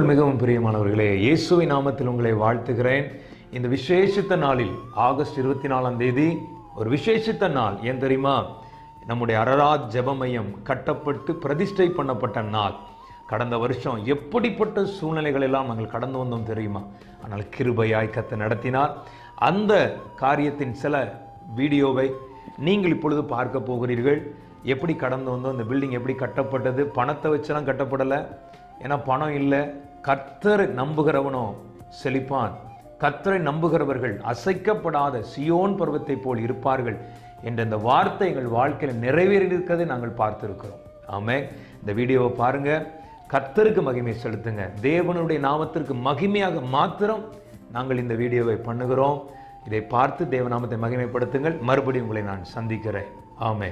கிறிஸ்துவுக்குள் மிகவும் பிரியமானவர்களே இயேசுவின் நாமத்தில் உங்களை வாழ்த்துகிறேன் இந்த விசேஷித்த நாளில் ஆகஸ்ட் இருபத்தி நாலாம் தேதி ஒரு விசேஷித்த நாள் ஏன் தெரியுமா நம்முடைய அரராத் ஜெப மையம் கட்டப்பட்டு பிரதிஷ்டை பண்ணப்பட்ட நாள் கடந்த வருஷம் எப்படிப்பட்ட சூழ்நிலைகள் எல்லாம் நாங்கள் கடந்து வந்தோம் தெரியுமா ஆனால் கிருபையாய் கத்த நடத்தினார் அந்த காரியத்தின் சில வீடியோவை நீங்கள் இப்பொழுது பார்க்க போகிறீர்கள் எப்படி கடந்து வந்தோம் இந்த பில்டிங் எப்படி கட்டப்பட்டது பணத்தை வச்செல்லாம் கட்டப்படலை ஏன்னா பணம் இல்லை கர்த்தர் நம்புகிறவனோ செழிப்பான் கர்த்தரை நம்புகிறவர்கள் அசைக்கப்படாத சியோன் பருவத்தை போல் இருப்பார்கள் என்ற இந்த வார்த்தை எங்கள் வாழ்க்கையில் நிறைவேறியிருக்கிறதை நாங்கள் பார்த்திருக்கிறோம் ஆமே இந்த வீடியோவை பாருங்க கர்த்தருக்கு மகிமை செலுத்துங்க தேவனுடைய நாமத்திற்கு மகிமையாக மாத்திரம் நாங்கள் இந்த வீடியோவை பண்ணுகிறோம் இதை பார்த்து தேவநாமத்தை மகிமைப்படுத்துங்கள் மறுபடியும் உங்களை நான் சந்திக்கிறேன் ஆமே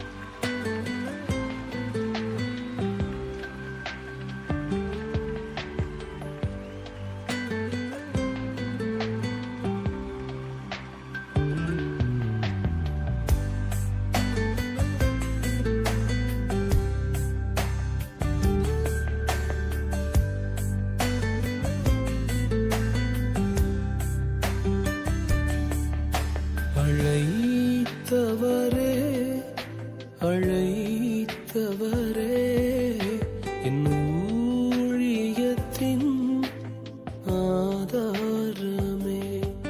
அழைத்தவரே அழைத்தவரே என் ஊழியத்தின் ஆதாரமே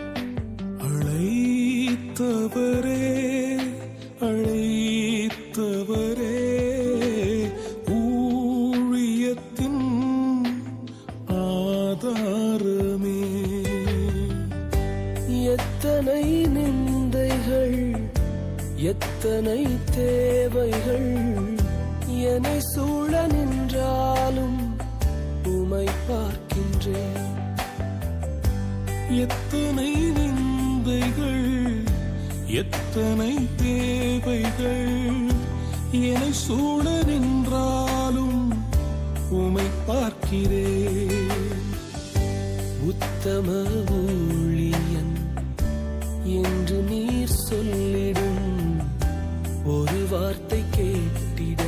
அழைத்தவரே அழைத்தவரே ஊழியத்தின் ஆதாரமே எத்தனை நிந்தைகள் எத்தனை தேவைகள் என்னை சூழ நின்றாலும் உமை பார்க்கின்றேன் எத்தனை நிந்தைகள் எத்தனை தேவைகள் என்னை சூழ நின்றாலும் உமை பார்க்கிறேன் உத்தம ஊழியன் என்று நீர் சொல்லிடும் ஒரு வார்த்தை கேட்டிட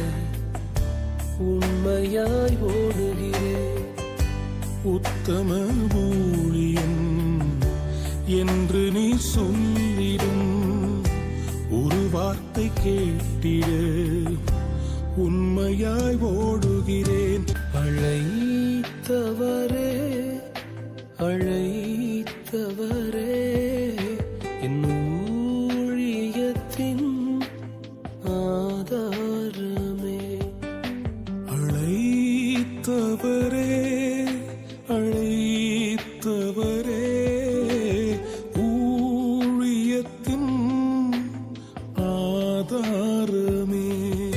உண்மையாய் ஓடுகிறேன் உத்தம ஊழியன் என்று நீ சொல்லிடும் ஒரு வார்த்தை கேட்டிட உண்மையாய் ஓடுகிறேன் அழைத்தவரே அழைத்தவரே என் ஊழியத்தின் ஆதாரமே அழைத்தவரே அழைத்தவரே ஊழியத்தின் ஆதாரமே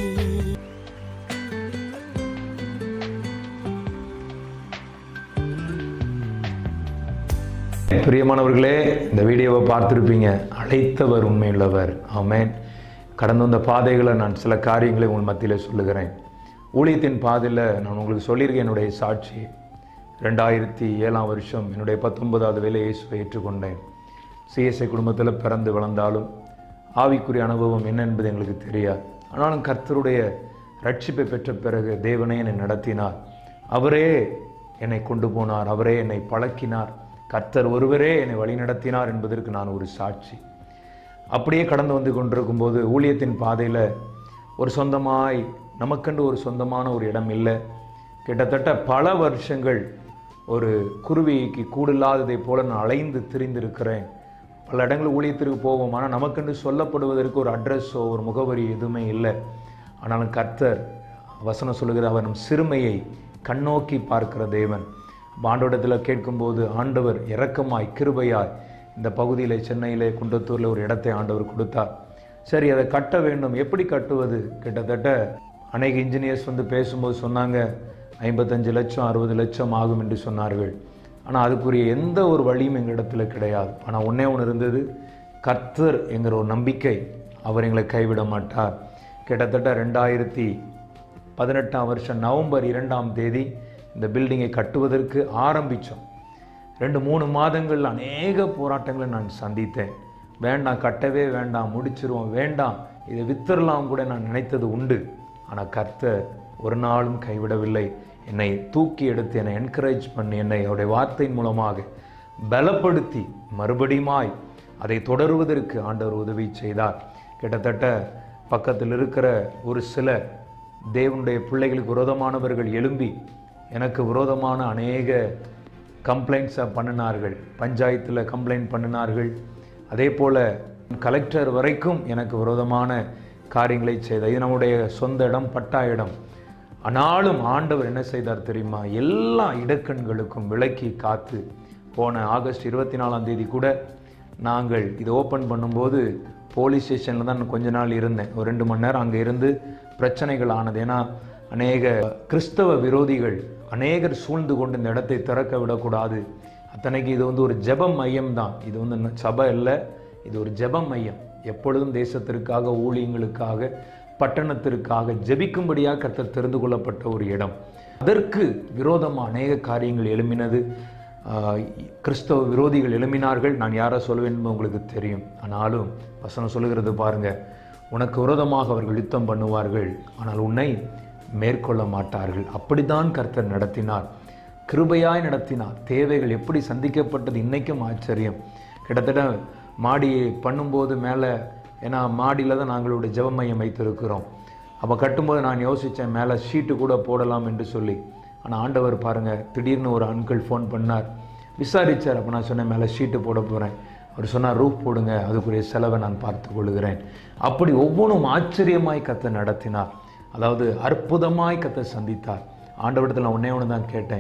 பிரியமானவர்களே இந்த வீடியோவை பார்த்துருப்பீங்க அழைத்தவர் உண்மையுள்ளவர் ஆமென் கடந்து வந்த பாதைகளை நான் சில காரியங்களை உங்கள் மத்தியில் சொல்லுகிறேன் ஊழியத்தின் பாதையில் நான் உங்களுக்கு சொல்லியிருக்கேன் என்னுடைய சாட்சி ரெண்டாயிரத்தி ஏழாம் வருஷம் என்னுடைய பத்தொன்பதாவது வேலை இயேசுவை ஏற்றுக்கொண்டேன் சிஎஸ்ஐ குடும்பத்தில் பிறந்து வளர்ந்தாலும் ஆவிக்குரிய அனுபவம் என்ன என்பது எங்களுக்கு தெரியாது ஆனாலும் கர்த்தருடைய ரட்சிப்பை பெற்ற பிறகு தேவனே என்னை நடத்தினார் அவரே என்னை கொண்டு போனார் அவரே என்னை பழக்கினார் கர்த்தர் ஒருவரே என்னை வழிநடத்தினார் என்பதற்கு நான் ஒரு சாட்சி அப்படியே கடந்து வந்து கொண்டிருக்கும் போது ஊழியத்தின் பாதையில் ஒரு சொந்தமாய் நமக்கென்று ஒரு சொந்தமான ஒரு இடம் இல்லை கிட்டத்தட்ட பல வருஷங்கள் ஒரு குருவிக்கு கூடில்லாததை போல நான் அலைந்து திரிந்திருக்கிறேன் பல இடங்கள் ஊழியத்திற்கு போவோம் ஆனால் நமக்கென்று சொல்லப்படுவதற்கு ஒரு அட்ரஸோ ஒரு முகவரி எதுவுமே இல்லை ஆனாலும் கர்த்தர் வசனம் சொல்லுகிற அவர் நம் சிறுமையை கண்ணோக்கி பார்க்கிற தேவன் ஆண்டோடத்தில் கேட்கும்போது ஆண்டவர் இரக்கமாய் கிருபையாய் இந்த பகுதியில் சென்னையிலே குன்றத்தூரில் ஒரு இடத்தை ஆண்டவர் கொடுத்தார் சரி அதை கட்ட வேண்டும் எப்படி கட்டுவது கிட்டத்தட்ட அநேக இன்ஜினியர்ஸ் வந்து பேசும்போது சொன்னாங்க ஐம்பத்தஞ்சு லட்சம் அறுபது லட்சம் ஆகும் என்று சொன்னார்கள் ஆனால் அதுக்குரிய எந்த ஒரு வழியும் எங்கள் இடத்துல கிடையாது ஆனால் ஒன்றே ஒன்று இருந்தது கர்த்தர் என்கிற ஒரு நம்பிக்கை அவர் எங்களை கைவிட மாட்டார் கிட்டத்தட்ட ரெண்டாயிரத்தி பதினெட்டாம் வருஷம் நவம்பர் இரண்டாம் தேதி இந்த பில்டிங்கை கட்டுவதற்கு ஆரம்பித்தோம் ரெண்டு மூணு மாதங்கள் அநேக போராட்டங்களை நான் சந்தித்தேன் வேண்டாம் கட்டவே வேண்டாம் முடிச்சிருவோம் வேண்டாம் இதை வித்தரலாம் கூட நான் நினைத்தது உண்டு ஆனால் கர்த்தர் ஒரு நாளும் கைவிடவில்லை என்னை தூக்கி எடுத்து என்னை என்கரேஜ் பண்ணி என்னை அவருடைய வார்த்தையின் மூலமாக பலப்படுத்தி மறுபடியுமாய் அதை தொடருவதற்கு ஆண்டவர் உதவி செய்தார் கிட்டத்தட்ட பக்கத்தில் இருக்கிற ஒரு சில தேவனுடைய பிள்ளைகளுக்கு விரோதமானவர்கள் எழும்பி எனக்கு விரோதமான அநேக கம்ப்ளைண்ட்ஸை பண்ணினார்கள் பஞ்சாயத்தில் கம்ப்ளைண்ட் பண்ணினார்கள் அதே போல் கலெக்டர் வரைக்கும் எனக்கு விரோதமான காரியங்களை செய்தார் இது நம்முடைய சொந்த இடம் பட்டா இடம் ஆனாலும் ஆண்டவர் என்ன செய்தார் தெரியுமா எல்லா இடக்கண்களுக்கும் விலக்கி காத்து போன ஆகஸ்ட் இருபத்தி நாலாம் தேதி கூட நாங்கள் இதை ஓப்பன் பண்ணும்போது போலீஸ் ஸ்டேஷனில் தான் கொஞ்ச நாள் இருந்தேன் ஒரு ரெண்டு மணி நேரம் அங்கே இருந்து பிரச்சனைகள் ஆனது ஏன்னா அநேக கிறிஸ்தவ விரோதிகள் அநேகர் சூழ்ந்து கொண்டு இந்த இடத்தை திறக்க விடக்கூடாது அத்தனைக்கு இது வந்து ஒரு ஜெப மையம் தான் இது வந்து ந- சபை இல்லை இது ஒரு ஜெப மையம் எப்பொழுதும் தேசத்திற்காக ஊழியங்களுக்காக பட்டணத்திற்காக ஜெபிக்கும்படியாக கர்த்தர் தெரிந்து கொள்ளப்பட்ட ஒரு இடம் அதற்கு விரோதமாக அநேக காரியங்கள் எழும்பினது ஆஹ், கிறிஸ்தவ விரோதிகள் எழும்பினார்கள் நான் யாரை சொல்வேன் என்பது உங்களுக்கு தெரியும் ஆனாலும் வசனம் சொல்லுகிறது பாருங்க உனக்கு விரோதமாக அவர்கள் யுத்தம் பண்ணுவார்கள் ஆனால் உன்னை மேற்கொள்ள மாட்டார்கள் அப்படித்தான் கர்த்தர் நடத்தினார் கிருபையாய் நடத்தினார் தேவைகள் எப்படி சந்திக்கப்பட்டது இன்னைக்கும் ஆச்சரியம் கிட்டத்தட்ட மாடி பண்ணும்போது மேலே ஏன்னா மாடியில் தான் நாங்களுடைய ஜெப மையம் வைத்திருக்கிறோம் அப்போ கட்டும்போது நான் யோசித்தேன் மேலே ஷீட்டு கூட போடலாம் என்று சொல்லி ஆனால் ஆண்டவர் பாருங்கள் திடீர்னு ஒரு அன்கிள் ஃபோன் பண்ணார் விசாரிச்சார் அப்போ நான் சொன்னேன் மேலே ஷீட்டு போட போகிறேன் அவர் சொன்னார் ரூஃப் போடுங்க அதுக்குரிய செலவை நான் பார்த்து கொள்கிறேன் அப்படி ஒவ்வொன்றும் ஆச்சரியமாய் கத்தை நடத்தினார் அதாவது அற்புதமாய் கத்தை சந்தித்தார் ஆண்டவரிடத்தில் நான் ஒன்னே ஒன்று தான் கேட்டேன்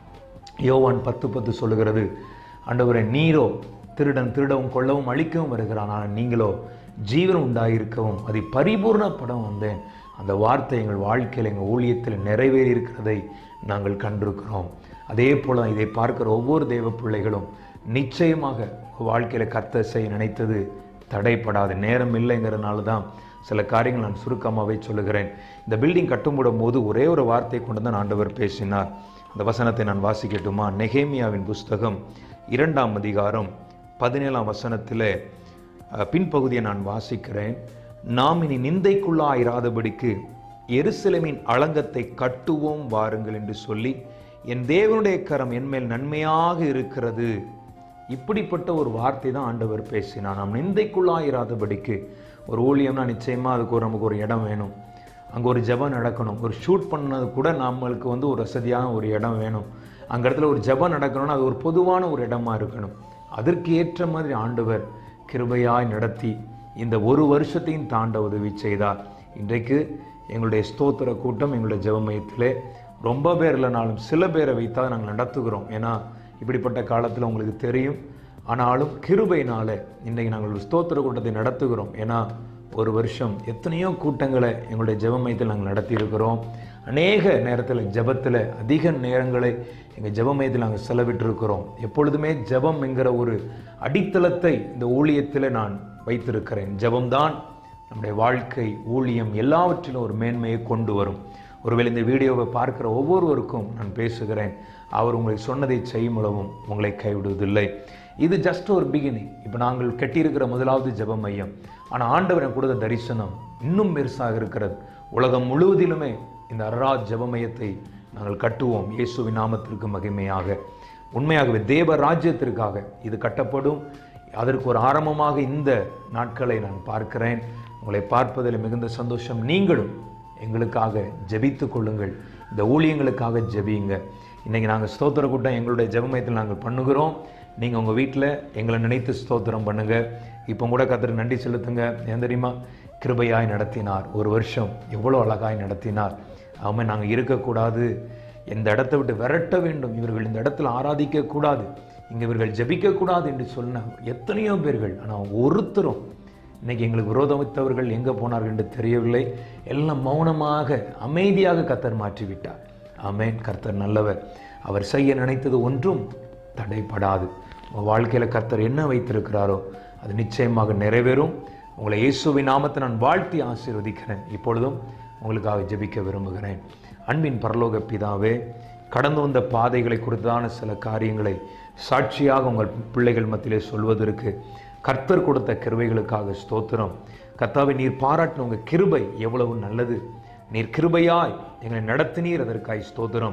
யோவான் பத்து பத்து சொல்லுகிறது ஆண்டவரே நீரோ திருடன் திருடவும் கொள்ளவும் அழிக்கவும் வருகிறான் ஆனால் நீங்களோ ஜீவன் உண்டாயிருக்கவும் அதை பரிபூர்ணப்படம் வந்தேன் அந்த வார்த்தை எங்கள் வாழ்க்கையில் எங்கள் ஊழியத்தில் நிறைவேறி இருக்கிறதை நாங்கள் கண்டிருக்கிறோம் அதே போல இதை பார்க்கிற ஒவ்வொரு தெய்வ பிள்ளைகளும் நிச்சயமாக வாழ்க்கையில் கர்த்த செய்ய நினைத்தது தடைப்படாது நேரம் இல்லைங்கிறதுனால தான் சில காரியங்கள் நான் சுருக்கமாகவே சொல்லுகிறேன் இந்த பில்டிங் கட்டும்போடும் போது ஒரே ஒரு வார்த்தை கொண்டு தான் ஆண்டவர் பேசினார் அந்த வசனத்தை நான் வாசிக்கட்டுமா நெகேமியாவின் புஸ்தகம் இரண்டாம் அதிகாரம் பதினேழாம் வசனத்தில் அஹ், பின்பகுதியை நான் வாசிக்கிறேன் நாம் இனி நிந்தைக்குள்ளாயிராதபடிக்கு எருசலேமின் அலங்கத்தை கட்டுவோம் வாருங்கள் என்று சொல்லி என் தேவனுடைய கரம் என்மேல் நன்மையாக இருக்கிறது இப்படிப்பட்ட ஒரு வார்த்தை தான் ஆண்டவர் பேசினார் நாம் நிந்தைக்குள்ளாயிராதபடிக்கு ஒரு ஊழியம்னா நிச்சயமா அதுக்கு ஒரு நமக்கு ஒரு இடம் வேணும் அங்கே ஒரு ஜெபம் நடக்கணும் ஒரு ஷூட் பண்ணது கூட நம்மளுக்கு வந்து ஒரு வசதியான ஒரு இடம் வேணும் அங்க இடத்துல ஒரு ஜெபம் நடக்கணும்னா அது ஒரு பொதுவான ஒரு இடமா இருக்கணும் அதற்கு ஏற்ற மாதிரி ஆண்டவர் கிருபையாய் நடத்தி இந்த ஒரு வருஷத்தையும் தாண்ட உதவி செய்தார் இன்றைக்கு எங்களுடைய ஸ்தோத்திர கூட்டம் எங்களுடைய ஜெப மையத்திலே ரொம்ப பேர் இல்லைனாலும் சில பேரை வைத்தா நாங்கள் நடத்துகிறோம் ஏன்னா இப்படிப்பட்ட காலத்தில் உங்களுக்கு தெரியும் ஆனாலும் கிருபையினால இன்றைக்கு நாங்கள் ஒரு ஸ்தோத்திர கூட்டத்தை நடத்துகிறோம் ஏன்னா ஒரு வருஷம் எத்தனையோ கூட்டங்களை எங்களுடைய ஜெப மையத்தில் நாங்கள் நடத்தியிருக்கிறோம் அநேக நேரத்தில் ஜெபத்தில் அதிக நேரங்களை எங்கள் ஜெப மையத்தில் நாங்கள் செலவிட்டிருக்கிறோம் எப்பொழுதுமே ஜெபம் என்கிற ஒரு அடித்தளத்தை இந்த ஊழியத்தில் நான் வைத்திருக்கிறேன் ஜெபம்தான் நம்முடைய வாழ்க்கை ஊழியம் எல்லாவற்றிலும் ஒரு மேன்மையை கொண்டு வரும் ஒருவேளை இந்த வீடியோவை பார்க்கிற ஒவ்வொருவருக்கும் நான் பேசுகிறேன் அவர் உங்களை சொன்னதை செய்யும் அளவும் உங்களை கைவிடுவதில்லை இது ஜஸ்ட் ஒரு பிகினிங் இப்போ நாங்கள் கட்டியிருக்கிற முதலாவது ஜெப மையம் ஆனால் ஆண்டவர் எனக்கு கொடுத்த தரிசனம் இன்னும் பெருசாக இருக்கிறது உலகம் முழுவதிலுமே இந்த அரராஜ் ஜெப மையத்தை நாங்கள் கட்டுவோம் இயேசுவின் நாமத்திற்கு மகிமையாக உண்மையாகவே தேவ ராஜ்யத்திற்காக இது கட்டப்படும் அதற்கு ஒரு ஆரம்பமாக இந்த நாட்களை நான் பார்க்கிறேன் உங்களை பார்ப்பதில் மிகுந்த சந்தோஷம் நீங்களும் எங்களுக்காக ஜெபித்து கொள்ளுங்கள் இந்த ஊழியங்களுக்காக ஜெபியுங்க இன்னைக்கு நாங்கள் ஸ்தோத்திர கூட்டம் எங்களுடைய ஜெபமயத்தில் நாங்கள் பண்ணுகிறோம் நீங்கள் உங்கள் வீட்டில் எங்களை நினைத்து ஸ்தோத்திரம் பண்ணுங்க இப்போ கூட கத்தருக்கு நன்றி செலுத்துங்க ஏன் தெரியுமா கிருபையாய் நடத்தினார் ஒரு வருஷம் எவ்வளோ அழகாய் நடத்தினார் அவன் நாங்கள் இருக்கக்கூடாது இந்த இடத்தை விட்டு விரட்ட வேண்டும் இவர்கள் இந்த இடத்துல ஆராதிக்க கூடாது இங்கே இவர்கள் ஜெபிக்க கூடாது என்று சொன்ன எத்தனையோ பேர்கள் ஆனால் ஒருத்தரும் இன்னைக்கு எங்களுக்கு விரோதமித்தவர்கள் எங்கே போனார்கள் என்று தெரியவில்லை எல்லாம் மௌனமாக அமைதியாக கத்தர் மாற்றிவிட்டார் ஆமென் கர்த்தர் நல்லவர் அவர் செய்ய நினைத்தது ஒன்றும் தடைப்படாது உங்கள் வாழ்க்கையில் கர்த்தர் என்ன வைத்திருக்கிறாரோ அது நிச்சயமாக நிறைவேறும் உங்களை இயேசுவின் நாமத்தை நான் வாழ்த்தி ஆசீர்வதிக்கிறேன் இப்பொழுதும் உங்களுக்காக ஜெபிக்க விரும்புகிறேன் அன்பின் பரலோக பிதாவே கடந்து வந்த பாதைகளை குறித்தான சில காரியங்களை சாட்சியாக உங்கள் பிள்ளைகள் மத்தியிலே சொல்வதற்கு கர்த்தர் கொடுத்த கிருபைகளுக்காக ஸ்தோத்திரம் கர்த்தாவை நீர் பாராட்டின உங்கள் கிருபை எவ்வளவு நல்லது நீர் கிருபையாய் எங்களை நடத்தினீர் அதற்காய் ஸ்தோத்திரம்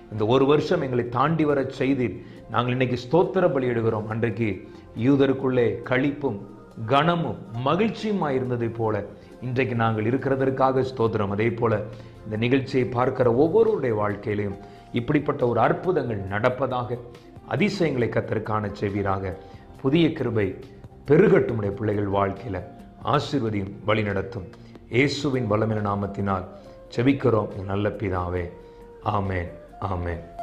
இந்த ஒரு வருஷம் எங்களை தாண்டி வர செய்தீர் நாங்கள் இன்னைக்கு ஸ்தோத்திர பலியிடுகிறோம் அன்றைக்கு யூதருக்குள்ளே களிப்பும் கனமும் மகிழ்ச்சியுமா இருந்ததைப் போல இன்றைக்கு நாங்கள் இருக்கிறதற்காக ஸ்தோத்திரம் அதே போல இந்த நிகழ்ச்சியை பார்க்கிற ஒவ்வொருவருடைய வாழ்க்கையிலையும் இப்படிப்பட்ட ஒரு அற்புதங்கள் நடப்பதாக அதிசயங்களை கத்தற்கான செய்வீராக புதிய கிருபை பெருகட்டும் உடைய பிள்ளைகள் வாழ்க்கையில ஆசீர்வதியும் வழி நடத்தும் இயேசுவின் வல்லமையான நாமத்தினால் செபிக்கிறோம் எங்கள் நல்ல பிதாவே ஆமென் ஆமென்